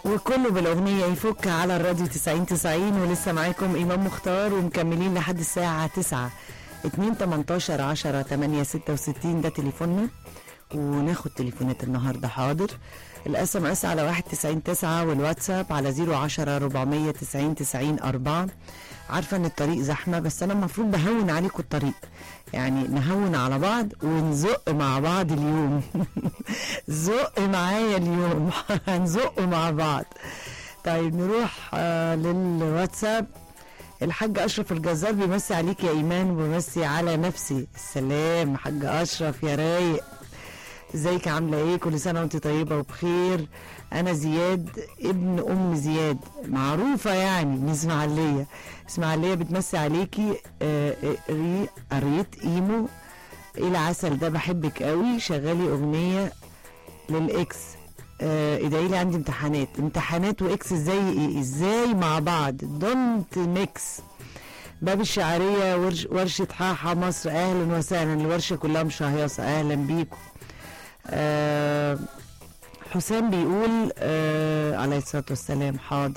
وكله بالأغنية يفك على الراديو 90 90 ولسه معاكم إمام مختار ومكملين لحد الساعة 9 2 18 10 8 66 ده تليفوننا وناخد تليفونات النهارده حاضر الاس ام اس على 199 والواتساب على 010 490 90 4 عارفه ان الطريق زحمه بس انا المفروض بهون عليكم الطريق يعني نهون على بعض ونزق مع بعض اليوم زق معايا اليوم هنزق مع بعض طيب نروح آه للواتساب الحاج اشرف الجزار بيمسي عليك يا ايمان وبيمسي على نفسي السلام حاج اشرف يا رايق ازيك عامله ايه كل سنه وانت طيبه وبخير انا زياد ابن ام زياد معروفه يعني من اسماعيليه اسماعيليه بتمسي عليكي آه ري قريت ايمو ايه العسل ده بحبك قوي شغالي اغنيه للاكس آه ادعي لي عندي امتحانات امتحانات واكس ازاي ايه ازاي مع بعض دونت ميكس باب الشعريه ورش ورشه حاحه مصر اهلا وسهلا الورشه كلها مشهيصه اهلا بيكم آه حسام بيقول آه عليه الصلاه والسلام حاضر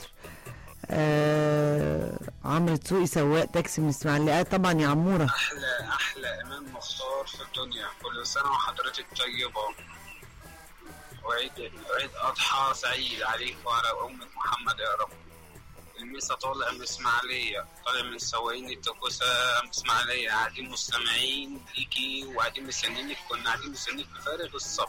آه عمرو تسوقي سواق تاكسي من اسماعيليه آه طبعا يا عموره احلى احلى امام مختار في الدنيا كل سنه وحضرتك طيبه وعيد عيد اضحى سعيد عليك وعلى امه محمد يا رب الميسا طالع من اسماعيليه طالع من سواقين التكوسه من اسماعيليه قاعدين مستمعين ليكي وقاعدين مستنيينك كنا قاعدين مستنيك بفارغ الصبر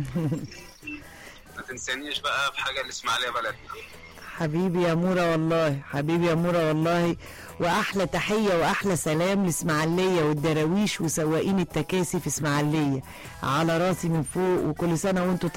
ما تنسانيش بقى في حاجه الاسماعيليه بلدنا حبيبي يا مورا والله حبيبي يا مورا والله واحلى تحيه واحلى سلام لاسماعيليه والدراويش وسواقين التكاسي في اسماعيليه على راسي من فوق وكل سنه وانتم